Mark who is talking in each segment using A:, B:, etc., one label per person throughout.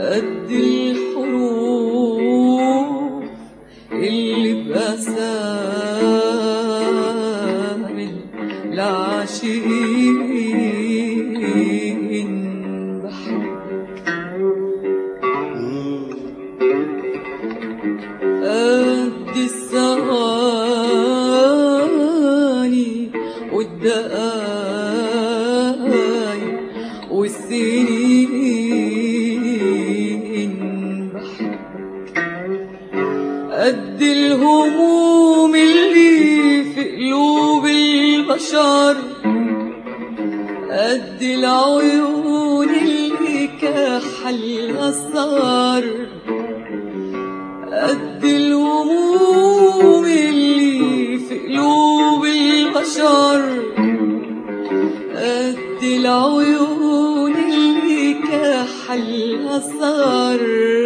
A: قد الحروف اللي بأسامي العاشقين بحبك قد الثواني والدقايق والسنين بحبك قد الهموم اللي في قلوب البشر قد العيون اللي كحلها السهر قد الهموم اللي في قلوب البشر قد العيون اللي كحلها السهر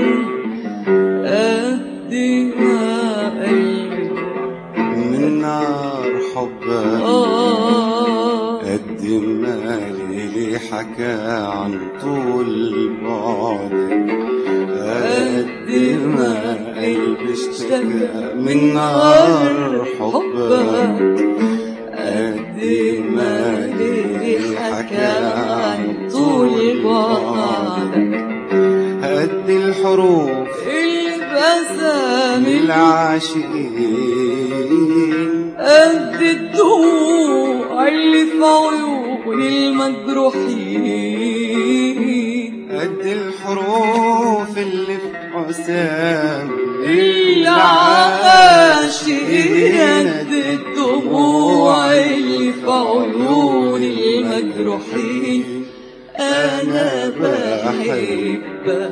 A: قد ما قلبي
B: من نار حبك
A: آه
B: قد ما ليلي حكى عن طول بعدك قد ما قلبي اشتكى من نار حبك قد ما ليلي حكى عن طول بعدك قد الحروف
A: اللي بأسامي
B: العاشقين
A: قد الدموع اللي في عيون المجروحين
B: قد الحروف اللي في حسام
A: العاشقين قد الدموع اللي في عيون المجروحين أنا بحبك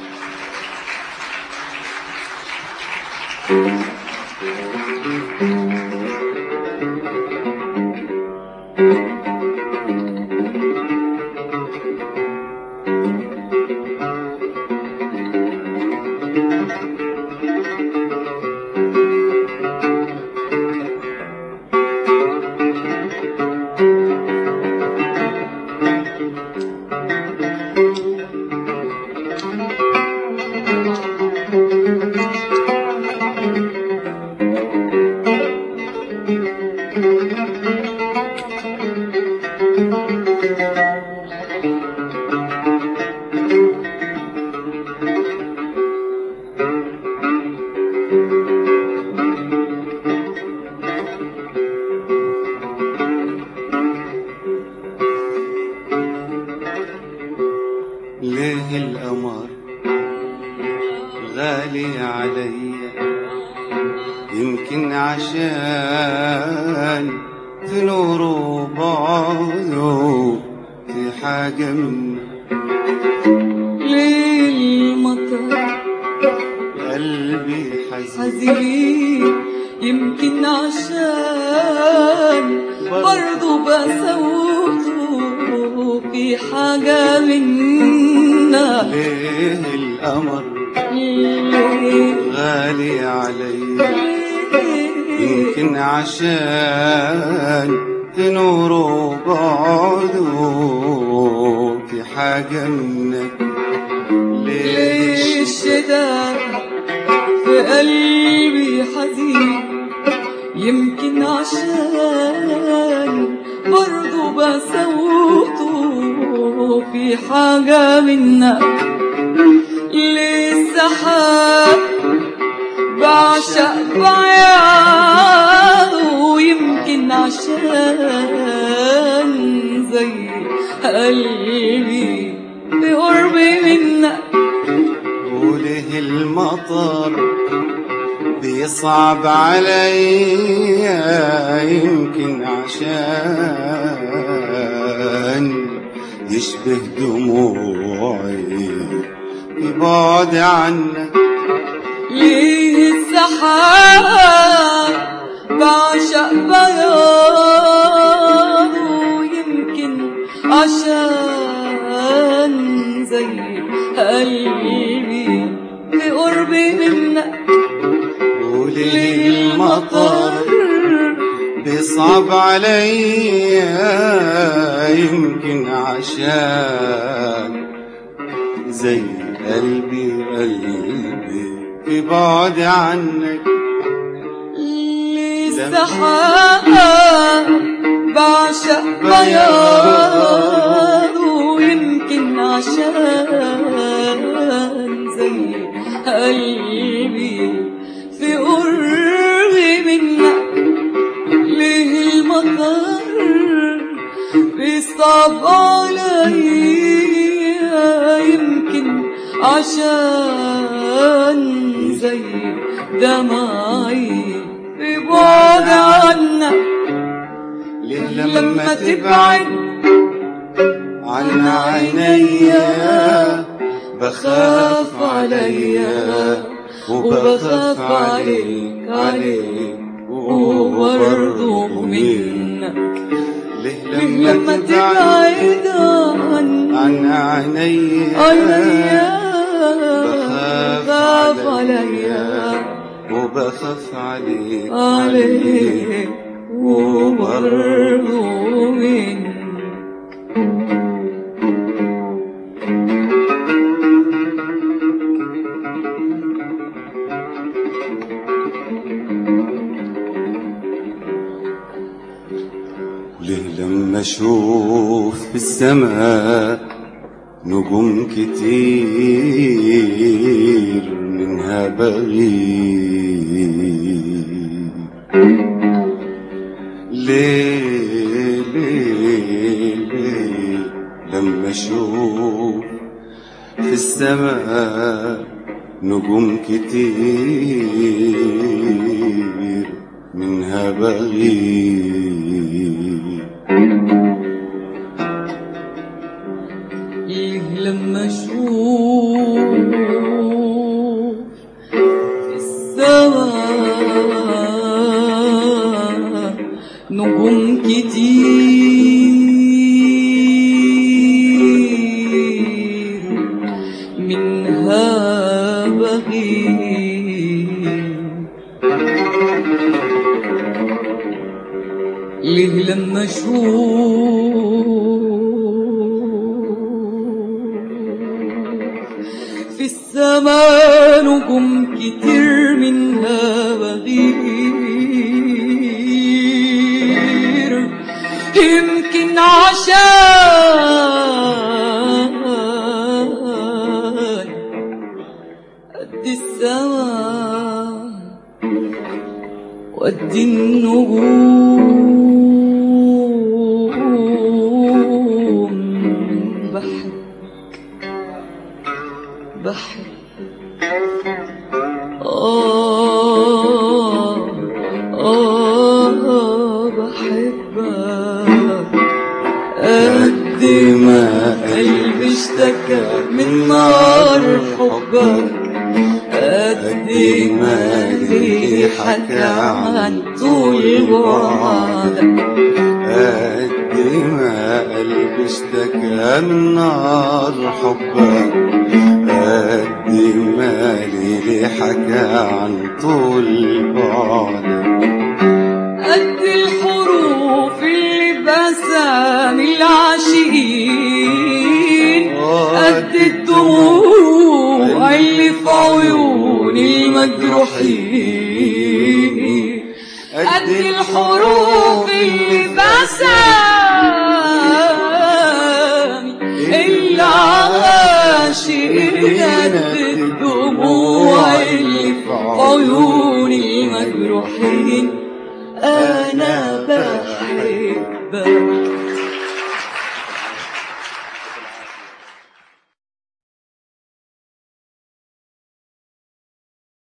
B: ليه القمر غالي علي يمكن عشان تنور بعده في حاجة من
A: للمطر
B: قلبي حزين
A: حزين يمكن عشان برضو بسوته في حاجة منا
B: ليه القمر
A: ليه
B: غالي علي يمكن عشان تنور بعده في حاجة منك ليش
A: ليش ده في قلبي حزين يمكن عشان برضو بسوته في حاجة منا للسحاب بعشق بعياده يمكن عشان زي قلبي بقربي منك
B: وليه المطر بيصعب علي يمكن عشان يشبه دموعي في بعد عنك
A: ليه السحاب بعشق بياضه يمكن عشان زي قلبي بقربي منك
B: وليه المطر بيصعب علي يمكن عشان زي قلبي قلبي في بعد عنك
A: للسحاب بعشق بياضه ويمكن عشان زي قلبي في قربي منك ليه المطر بيصعب عليا يمكن عشان زي دمعي في بعد عنك
B: ليه
A: لما تبعد
B: عن عينيا بخاف عليا وبخاف عليك عليك
A: وبرضه منك
B: ليه
A: ليه لما تبعد عن
B: عن عينيا
A: عليا
B: بخاف
A: خاف
B: عليا
A: عليا
B: وبخاف عليك
A: عليك وبرضه منك
B: ليه لما اشوف في السماء نجوم كتير منها بغيب ليه ليه ليه لما اشوف في السماء نجوم كتير منها بغيب
A: ليه لما اشوف في السماء نجوم كتير منها بغيب ليه لما اشوف في السماء نجوم كتير منها بغير يمكن عشان قد السماء وقد النجوم بحب بحب آه آه بحبك قد ما قلبي اشتكى من نار حبك قد ما ليه حكى عن طول بعدك
B: قد ما قلبي اشتكى من نار حبك قد ما ليلي حكى عن طول بعدك
A: قد الحروف اللي بسامي العاشقين قد الدموع اللي في عيون المجروحين قد الحروف اللي بسامي العاشقين قد الدموع اللي في عيون المجروحين أنا بحبك